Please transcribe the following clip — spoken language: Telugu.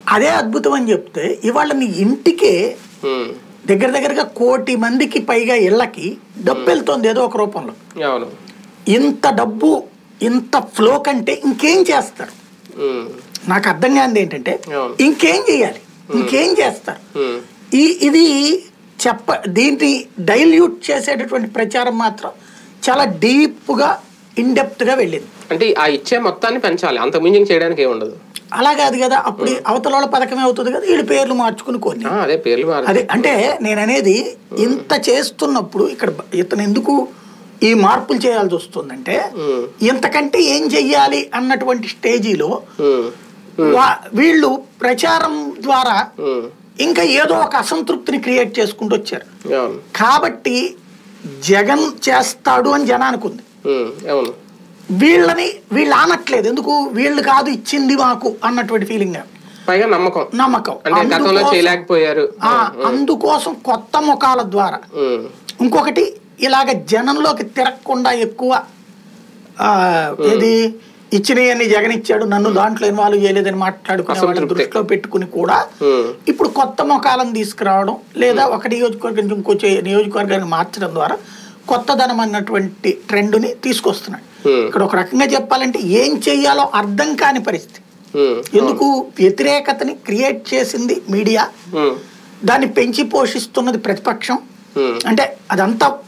అదే అద్భుతం అని చెప్తే ఇవాళ నీ ఇంటికే ఉమ్, దగ్గర దగ్గరగా కోటి మందికి పైగా ఇళ్ళకి డబ్బు వెళ్తుంది ఏదో ఒక రూపంలో అవును ఇంత డబ్బు ఇంత ఫ్లో కంటే ఇంకేం చేస్తారు ఉమ్, నాకు అర్థం కానిది ఏంటంటే అవును. ఇంకేం చేయాలి ఇంకేం చేస్తారు ఉమ్, ఈ ఇది చెప్ప దీన్ని డైల్యూట్ చేసేటటువంటి ప్రచారం మాత్రం చాలా డీప్గా గా వెళ్ళింది అంటే ఆ ఇచ్చే మొత్తాన్ని పెంచాలి అంత మించి చేయడానికి ఏమి ఉండదు అలా కాదు కదా అప్పుడు అవతల వాళ్ళ పథకమే అవుతుంది కదా వీడి పేర్లు మార్చుకుని కొన్ని ఆ, అదే పేర్లు మారు అదే అంటే నేను అనేది ఇంత చేస్తున్నప్పుడు ఇక్కడ బ- ఇతను ఎందుకు ఈ మార్పులు చేయాల్సి వస్తుందంటే ఉమ్, ఇంతకంటే ఏం చెయ్యాలి అన్నటువంటి స్టేజీలో ఉమ్, వా- వీళ్ళు ప్రచారం ద్వారా ఉమ్, ఇంకా ఏదో ఒక అసంతృప్తిని క్రియేట్ చేసుకుంటూ వచ్చారు అవును కాబట్టి జగన్ చేస్తాడు అని జనానికి ఉంది ఉమ్, అవును వీళ్ళని వీళ్ళు ఆనట్లేదు ఎందుకు వీళ్ళు కాదు ఇచ్చింది మాకు అన్నటువంటి ఫీలింగ్ పైగా నమ్మకం నమ్మకం అంటే గతంలో అందుకోసం- చేయలేకపోయారు ఆ, అందుకోసం కొత్త ముఖాల ద్వారా ఉమ్, ఇంకొకటి ఇలాగ జనంలోకి తిరగకుండా ఎక్కువ ఆ, ఏది ఇచ్చినవన్నీ జగన్ ఇచ్చాడు నన్ను దాంట్లో ఇన్వాల్వ్ చేయలేదని మాట్లాడుకునే వాళ్ళని అసంతృప్తి. దృష్టిలో పెట్టుకుని కూడా ఉమ్, ఇప్పుడు కొత్త ముఖాలను తీసుకురావడం లేదా ఒక నియోజకవర్గం నుంచి ఇంకో చే- నియోజకవర్గానికి మార్చడం ద్వారా కొత్తదనం అన్నటువంటి ట్రెండ్ని తీసుకొస్తున్నాడు ఉమ్, ఇక్కడ ఒక రకంగా చెప్పాలంటే ఏం చెయ్యాలో అర్థం కాని పరిస్థితి ఉమ్, ఎందుకు వ్యతిరేకతని క్రియేట్ చేసింది మీడియా ఉమ్, దాన్ని పెంచి పోషిస్తున్నది ప్రతిపక్షం ఉమ్, అంటే అదంతా